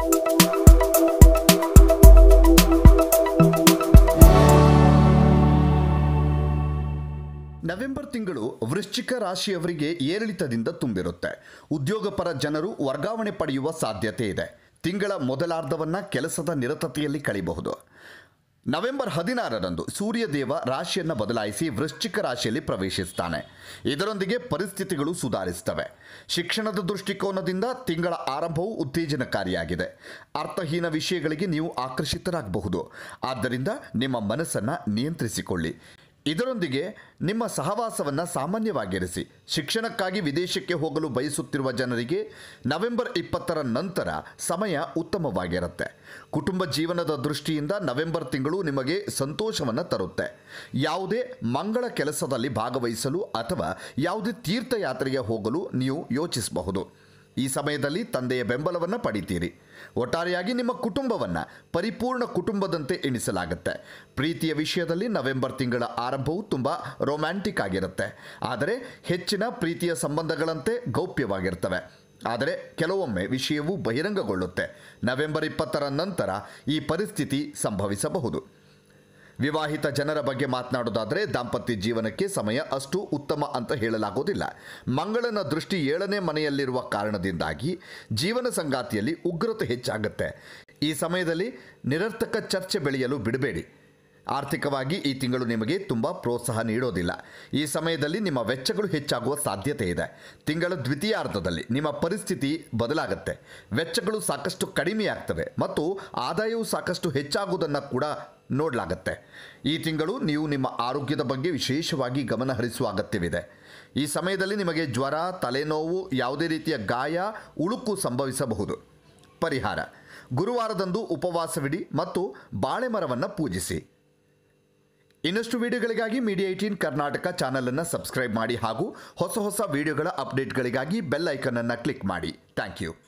November ತಿಂಗಳು ವೃಶ್ಚಿಕ ರಾಶಿಯವರಿಗೆ ಏರಿಳಿತದಿಂದ ತುಂಬಿರುತ್ತೆ ಉದ್ಯೋಗಪರ ಜನರು ವರ್ಗಾವಣೆ ಪಡೆಯುವ ಸಾಧ್ಯತೆ ಇದೆ ತಿಂಗಳ ಮೊದಲಾರ್ಧವನ್ನ ಕೆಲಸದ ನಿರತತೆಯಲ್ಲಿ ಕಳೆಯಬಹುದು ನವೆಂಬರ್ ಹದಿನಾರರಂದು ಸೂರ್ಯದೇವ ರಾಶಿಯನ್ನು ಬದಲಾಯಿಸಿ ವೃಶ್ಚಿಕ ರಾಶಿಯಲ್ಲಿ ಪ್ರವೇಶಿಸ್ತಾನೆ ಇದರೊಂದಿಗೆ ಪರಿಸ್ಥಿತಿಗಳು ಸುಧಾರಿಸ್ತವೆ ಶಿಕ್ಷಣದ ದೃಷ್ಟಿಕೋನದಿಂದ ತಿಂಗಳ ಆರಂಭವು ಉತ್ತೇಜನಕಾರಿಯಾಗಿದೆ ಅರ್ಥಹೀನ ವಿಷಯಗಳಿಗೆ ನೀವು ಆಕರ್ಷಿತರಾಗಬಹುದು ಆದ್ದರಿಂದ ನಿಮ್ಮ ಮನಸ್ಸನ್ನು ನಿಯಂತ್ರಿಸಿಕೊಳ್ಳಿ ಇದರೊಂದಿಗೆ ನಿಮ್ಮ ಸಹವಾಸವನ್ನು ಸಾಮಾನ್ಯವಾಗಿರಿಸಿ ಶಿಕ್ಷಣಕ್ಕಾಗಿ ವಿದೇಶಕ್ಕೆ ಹೋಗಲು ಬಯಸುತ್ತಿರುವ ಜನರಿಗೆ ನವೆಂಬರ್ ಇಪ್ಪತ್ತರ ನಂತರ ಸಮಯ ಉತ್ತಮವಾಗಿರುತ್ತೆ ಕುಟುಂಬ ಜೀವನದ ದೃಷ್ಟಿಯಿಂದ ನವೆಂಬರ್ ತಿಂಗಳು ನಿಮಗೆ ಸಂತೋಷವನ್ನು ತರುತ್ತೆ ಯಾವುದೇ ಮಂಗಳ ಕೆಲಸದಲ್ಲಿ ಭಾಗವಹಿಸಲು ಅಥವಾ ಯಾವುದೇ ತೀರ್ಥಯಾತ್ರೆಗೆ ಹೋಗಲು ನೀವು ಯೋಚಿಸಬಹುದು ಈ ಸಮಯದಲ್ಲಿ ತಂದೆಯ ಬೆಂಬಲವನ್ನು ಪಡಿತೀರಿ ಒಟ್ಟಾರೆಯಾಗಿ ನಿಮ್ಮ ಕುಟುಂಬವನ್ನು ಪರಿಪೂರ್ಣ ಕುಟುಂಬದಂತೆ ಎಣಿಸಲಾಗುತ್ತೆ ಪ್ರೀತಿಯ ವಿಷಯದಲ್ಲಿ ನವೆಂಬರ್ ತಿಂಗಳ ಆರಂಭವು ತುಂಬ ರೊಮ್ಯಾಂಟಿಕ್ ಆಗಿರುತ್ತೆ ಆದರೆ ಹೆಚ್ಚಿನ ಪ್ರೀತಿಯ ಸಂಬಂಧಗಳಂತೆ ಗೌಪ್ಯವಾಗಿರ್ತವೆ ಆದರೆ ಕೆಲವೊಮ್ಮೆ ವಿಷಯವು ಬಹಿರಂಗಗೊಳ್ಳುತ್ತೆ ನವೆಂಬರ್ ಇಪ್ಪತ್ತರ ನಂತರ ಈ ಪರಿಸ್ಥಿತಿ ಸಂಭವಿಸಬಹುದು ವಿವಾಹಿತ ಜನರ ಬಗ್ಗೆ ಮಾತನಾಡೋದಾದರೆ ದಾಂಪತ್ಯ ಜೀವನಕ್ಕೆ ಸಮಯ ಅಷ್ಟು ಉತ್ತಮ ಅಂತ ಹೇಳಲಾಗೋದಿಲ್ಲ ಮಂಗಳನ ದೃಷ್ಟಿ ಏಳನೇ ಮನೆಯಲ್ಲಿರುವ ಕಾರಣದಿಂದಾಗಿ ಜೀವನ ಸಂಗಾತಿಯಲ್ಲಿ ಉಗ್ರತೆ ಹೆಚ್ಚಾಗುತ್ತೆ ಈ ಸಮಯದಲ್ಲಿ ನಿರರ್ಥಕ ಚರ್ಚೆ ಬೆಳೆಯಲು ಬಿಡಬೇಡಿ ಆರ್ಥಿಕವಾಗಿ ಈ ತಿಂಗಳು ನಿಮಗೆ ತುಂಬ ಪ್ರೋತ್ಸಾಹ ನೀಡೋದಿಲ್ಲ ಈ ಸಮಯದಲ್ಲಿ ನಿಮ್ಮ ವೆಚ್ಚಗಳು ಹೆಚ್ಚಾಗುವ ಸಾಧ್ಯತೆ ಇದೆ ತಿಂಗಳ ದ್ವಿತೀಯಾರ್ಧದಲ್ಲಿ ನಿಮ್ಮ ಪರಿಸ್ಥಿತಿ ಬದಲಾಗುತ್ತೆ ವೆಚ್ಚಗಳು ಸಾಕಷ್ಟು ಕಡಿಮೆಯಾಗ್ತವೆ ಮತ್ತು ಆದಾಯವು ಸಾಕಷ್ಟು ಹೆಚ್ಚಾಗುವುದನ್ನು ಕೂಡ ನೋಡಲಾಗತ್ತೆ ಈ ತಿಂಗಳು ನೀವು ನಿಮ್ಮ ಆರೋಗ್ಯದ ಬಗ್ಗೆ ವಿಶೇಷವಾಗಿ ಗಮನ ಹರಿಸುವ ಅಗತ್ಯವಿದೆ ಈ ಸಮಯದಲ್ಲಿ ನಿಮಗೆ ಜ್ವರ ತಲೆನೋವು ಯಾವುದೇ ರೀತಿಯ ಗಾಯ ಉಳುಕು ಸಂಭವಿಸಬಹುದು ಪರಿಹಾರ ಗುರುವಾರದಂದು ಉಪವಾಸವಿಡಿ ಮತ್ತು ಬಾಳೆ ಮರವನ್ನು ಪೂಜಿಸಿ ಇನ್ನಷ್ಟು ವಿಡಿಯೋಗಳಿಗಾಗಿ ಮೀಡಿಯಾ ಏಟೀನ್ ಕರ್ನಾಟಕ ಚಾನಲನ್ನು ಸಬ್ಸ್ಕ್ರೈಬ್ ಮಾಡಿ ಹಾಗೂ ಹೊಸ ಹೊಸ ವಿಡಿಯೋಗಳ ಅಪ್ಡೇಟ್ಗಳಿಗಾಗಿ ಬೆಲ್ ಐಕನನ್ನು ಕ್ಲಿಕ್ ಮಾಡಿ ಥ್ಯಾಂಕ್ ಯು